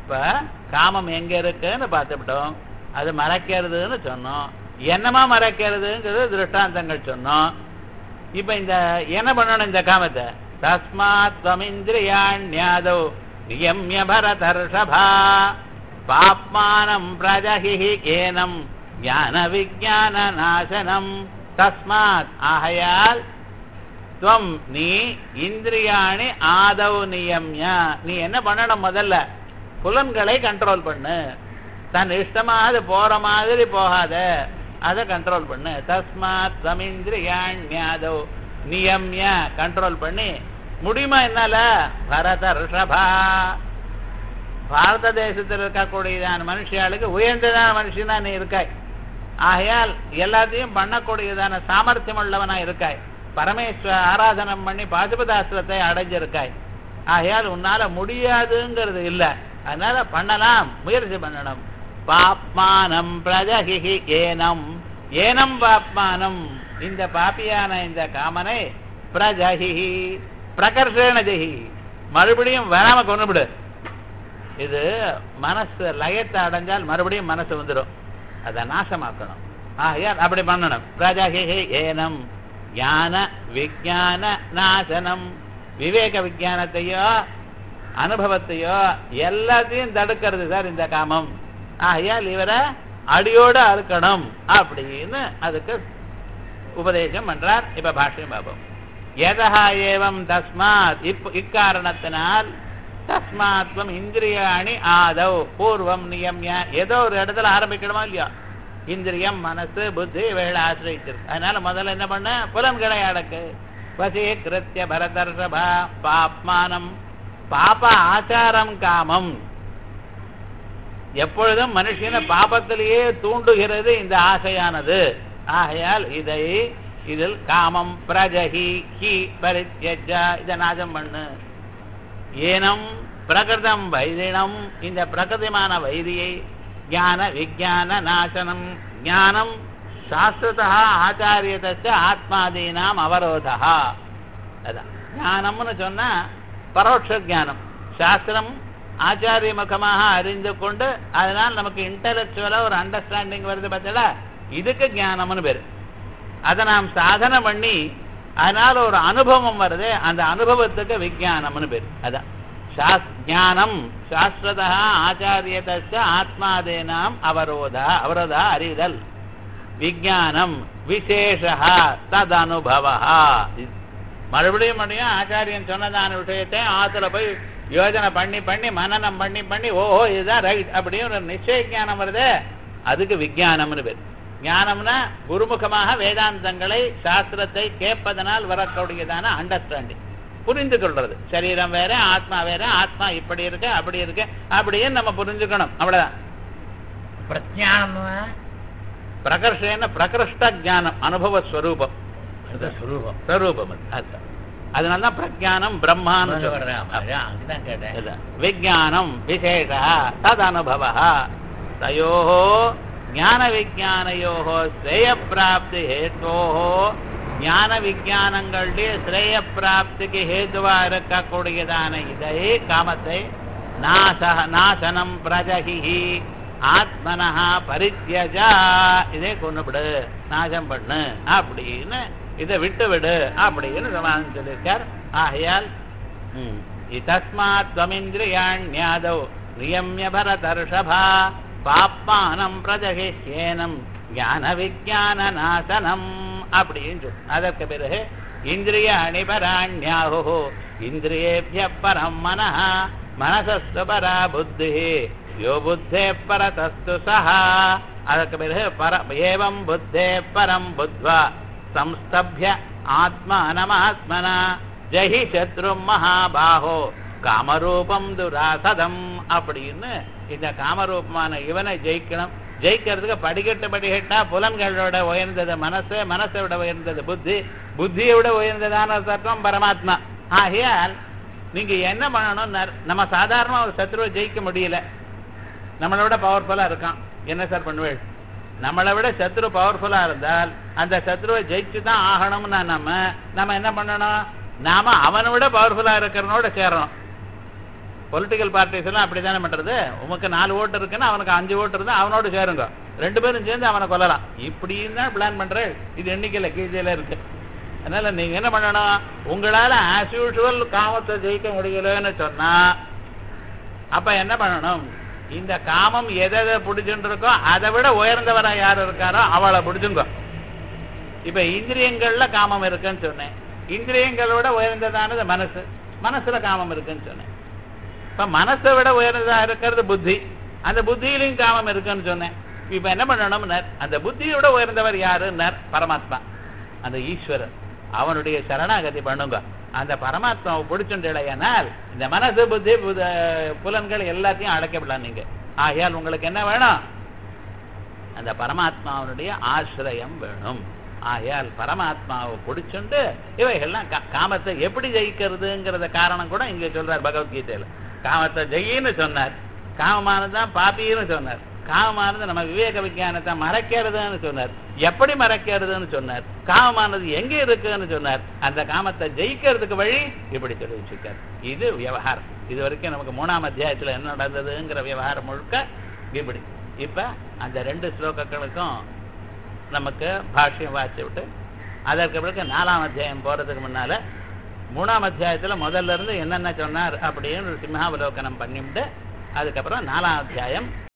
இப்ப காமம் எங்க இருக்குன்னு பார்த்துவிட்டோம் அது மறைக்கிறதுன்னு சொன்னோம் என்னமா மறைக்கிறதுங்கிறது திருஷ்டாந்தங்கள் சொன்னோம் இப்ப இந்த என்ன பண்ணணும் இந்த காமத்தை தஸ்மாத் துவமிந்திரியாண்யாதோ நியமிய பரதர்ஷபா பாப்மானம் பிரஜஹி ஏனம் ஞான விஜான நாசனம் தஸ்மாத் ஆகையால் துவம் நீ இந்திரியாணி ஆதவ் நியம்ய நீ என்ன பண்ணணும் முதல்ல புலன்களை கண்ட்ரோல் பண்ணு தன் இஷ்டமாவது போற மாதிரி போகாத அதை கண்ட்ரோல் பண்ணு தஸ்மாத் துவமிந்திரியாண்யாதவ் நியம்ய கண்ட்ரோல் பண்ணி முடியுமா என்னால பரத ரிஷபா பாரத தேசத்தில் இருக்கக்கூடியதான மனுஷியாளுக்கு உயர்ந்ததான மனுஷனா நீ இருக்காய் ஆகையால் எல்லாத்தையும் பண்ணக்கூடியதான சாமர்த்தியம் உள்ளவனா இருக்காய் பரமேஸ்வர ஆராதனம் பண்ணி பாசுபதாஸ்திரத்தை அடைஞ்சிருக்காய் ஆகையால் உன்னால முடியாதுங்கிறது இல்ல அதனால பண்ணலாம் முயற்சி பண்ணணும் பாப்மானம் பிரஜகி ஏனம் ஏனம் பாப்மானம் இந்த பாப்பியான இந்த காமனை பிரஜகி பிரகர்ஷேண ஜெகி மறுபடியும் வராம கொண்டுவிடு இது மனசு லயத்தை அடைஞ்சால் மறுபடியும் மனசு வந்துடும் அதை நாசமாக்கணும் ஆகையால் அப்படி பண்ணணும் பிரஜகி ஏனம் ஞான விஜான நாசனம் விவேக விஜானத்தையோ அனுபவத்தையோ எல்லாத்தையும் தடுக்கிறது சார் இந்த காமம் ஆகையால் இவரை அடியோட அறுக்கணும் அப்படின்னு அதுக்கு உபதேசம் பண்றார் இப்ப பாஷ்யம் பாபம் எதா ஏவம் தஸ்மாத் இப் இக்காரணத்தினால் தஸ்மாத்வம் இந்திரியாணி ஆதவ் பூர்வம் நியம்ய ஏதோ ஒரு இடத்துல ஆரம்பிக்கணுமா இல்லையா இந்திரியம் மனசு புத்தி இவைகளை ஆசிரியத்திருக்கு அதனால முதல்ல என்ன பண்ண புலன்களை அடக்கு வசீகிருத்திய பரதர்ஷபா பாப்மானம் பாப ஆச்சாரம் காமம் எப்பொழுதும் மனுஷனை பாபத்திலேயே தூண்டுகிறது இந்த ஆசையானது ஆகையால் இதை இதில் காமம் பிரஜஹி ஹி பரித்யஜா இதை நாசம் பண்ணு ஏனம் பிரகிருதம் வைரினம் இந்த பிரகிருதமான வைரியை ஞான விஜான நாசனம் ஞானம் சாஸ்திரதா ஆச்சாரியத்த ஆத்மாதீனாம் அவரோதா அதான் ஞானம்னு சொன்னா பரோட்ச ஞானம் சாஸ்திரம் ஆச்சாரிய முகமாக அறிந்து கொண்டு அதனால் நமக்கு இன்டலெக்சுவலா ஒரு அண்டர்ஸ்டாண்டிங் வருது பார்த்தீங்களா இதுக்கு ஞானம்னு பேரு அதை நாம் சாதனை பண்ணி அதனால ஒரு அனுபவம் வருது அந்த அனுபவத்துக்கு விஜயானம்னு பேரு அதான் ஞானம் சாஸ்திரதா ஆச்சாரியத்த ஆத்மாதேனாம் அவரோதா அவரோதா அறிதல் விஜயானம் விசேஷா தது அனுபவா மறுபடியும் மறுபடியும் ஆச்சாரியன் சொன்னதான விஷயத்தை ஆத்துல போய் யோஜனை பண்ணி பண்ணி மனநம் பண்ணி பண்ணி ஓஹோ இதுதான் ரைட் அப்படின்னு ஒரு நிச்சய ஞானம் வருது அதுக்கு விஜயானம்னு பேர் ஞானம்னா குருமுகமாக வேதாந்தங்களை சாஸ்திரத்தை கேட்பதனால் வரக்கூடியதான அண்டர்ஸ்டாண்டிங் புரிந்து கொள்றது சரீரம் வேற ஆத்மா வேற ஆத்மா இப்படி இருக்கு அப்படி இருக்கு அப்படின்னு நம்ம புரிஞ்சுக்கணும் அவ்வளவுதான் பிரஜானம் பிரகர்ஷன பிரகிருஷ்ட ஜானம் அனுபவ ஸ்வரூபம் சுரூபம் ஸ்வரூபம் அது அதுதான் அதனாலதான் பிரஜானம் பிரம்மான்னு சொல்றேன் அதுதான் கேட்டேன் இதுதான். விஜானம் விசேஷ தது அனுபவ தயோ ஞான விஜானயோ ஸ்ரேய பிராப்தி ஹேத்தோ ஞான விஜானங்களுடைய ஸ்ரேய பிராப்திக்கு ஹேதுவா இருக்கக்கூடியதான இதை காமத்தை நாச நாசனம் பிரஜகி ஆத்மனஹா பரித்யஜா இதே கொண்டுவிடு நாசம் பண்ணு அப்படின்னு இதை விட்டு விடு அப்படின்னு சமாதானம் சொல்லியிருக்கார் ஆகையால் ம். தஸ்மாத் துவமிந்திரியாண்யாதௌ நியமிய பரதர்ஷபா பாப்பானம் பிரஜகிஷ்யேனம் ஞான விஜான நாசனம் அப்படின்னு சொல்லு அதற்கு பிறகு இந்திரிய அணிபராண்யாஹோ இந்திரியேபிய பரம் மனஹ மனசஸ்து பரா புத்தி யோ புத்தே பரதஸ்து சஹா அதற்கு பிறகு பர ஏவம் புத்தே பரம் புத்வா சம்ஸ்தபிய ஆத்மானமாத்மனா ஜஹி சத்ரு மகாபாஹோ காமரூபம் துராசதம் அப்படின்னு இந்த காமரூபமான இவனை ஜெயிக்கணும் ஜெயிக்கிறதுக்கு படிக்கட்டு படிக்கட்டா புலன்களோட உயர்ந்தது மனசு மனசை விட உயர்ந்தது புத்தி புத்தியை விட உயர்ந்ததான தத்துவம் பரமாத்மா ஆகையால் நீங்க என்ன பண்ணணும் நம்ம சாதாரண ஒரு சத்ருவை ஜெயிக்க முடியல நம்மளை விட பவர்ஃபுல்லா இருக்கான் என்ன சார் பண்ணுவேன் நம்மளை விட சத்ரு பவர்ஃபுல்லா இருந்தால் அந்த சத்ருவை ஜெயிச்சு தான் ஆகணும்னா நம்ம நம்ம என்ன பண்ணணும் நாம அவனை விட பவர்ஃபுல்லா இருக்கிறனோட சேரணும் பொலிட்டிக்கல் பார்ட்டிஸ் எல்லாம் அப்படித்தானே பண்றது உமக்கு நாலு ஓட்டு இருக்குன்னா அவனுக்கு அஞ்சு ஓட்டு இருந்தா அவனோட சேருங்க ரெண்டு பேரும் சேர்ந்து அவனை கொல்லலாம் இப்படின்னு தான் பிளான் பண்றேன் இது எண்ணிக்கையில கீழே இருக்கு அதனால நீங்க என்ன பண்ணணும் உங்களால ஆஸ் யூஷுவல் காமத்தை ஜெயிக்க முடியலன்னு சொன்னா அப்ப என்ன பண்ணணும் இந்த காமம் எதை எதை பிடிச்சுட்டு இருக்கோ அதை விட உயர்ந்தவரா யார் இருக்காரோ அவளை பிடிச்சுங்க இப்ப இந்திரியங்கள்ல காமம் இருக்குன்னு சொன்னேன் இந்திரியங்களோட உயர்ந்ததானது மனசு மனசுல காமம் இருக்குன்னு சொன்னேன் இப்ப மனசை விட உயர்ந்ததா இருக்கிறது புத்தி அந்த புத்தியிலையும் காமம் இருக்குன்னு சொன்னேன் இப்ப என்ன பண்ணணும்னர் அந்த புத்தியோட உயர்ந்தவர் யாருன்னர் பரமாத்மா அந்த ஈஸ்வரர் அவனுடைய சரணாகதி பண்ணுங்க அந்த பரமாத்மாவை பிடிச்சுண்டலையானால் இந்த மனசு புத்தி புத- புலன்கள் எல்லாத்தையும் அழைக்கப்படலாம் நீங்க ஆகையால் உங்களுக்கு என்ன வேணும் அந்த பரமாத்மாவனுடைய ஆசிரியம் வேணும் ஆகையால் பரமாத்மாவை பிடிச்சுண்டு இவைகள்லாம் கா- காமத்தை எப்படி ஜெயிக்கிறதுங்கிறத காரணம் கூட இங்க சொல்றார் பகவத்கீதையில காமத்தை ஜெயின்னு சொன்னார் காமமானதுதான் பாப்பின்னு சொன்னார் காமமானது நம்ம விவேக விஞ்ஞானத்தை மறைக்கிறதுன்னு சொன்னார் எப்படி மறைக்கிறதுன்னு சொன்னார் காமமானது எங்க இருக்குன்னு சொன்னார் அந்த காமத்தை ஜெயிக்கிறதுக்கு வழி இப்படி சொல்லி வச்சிருக்கார் இது விவகாரம் இது வரைக்கும் நமக்கு மூணாம் அத்தியாயத்துல என்ன நடந்ததுங்கிற விவகாரம் முழுக்க இப்படி இப்ப அந்த ரெண்டு ஸ்லோகங்களுக்கும் நமக்கு பாஷ்யம் வாசி விட்டு அதற்கு பிறகு நாலாம் அத்தியாயம் போறதுக்கு முன்னால மூணாம் அத்தியாயத்துல முதல்ல இருந்து என்னென்ன சொன்னார் அப்படின்னு ஒரு சிம்ஹாவலோகனம் பண்ணிவிட்டு அதுக்கப்புறம் நாலாம் அத்தியாயம்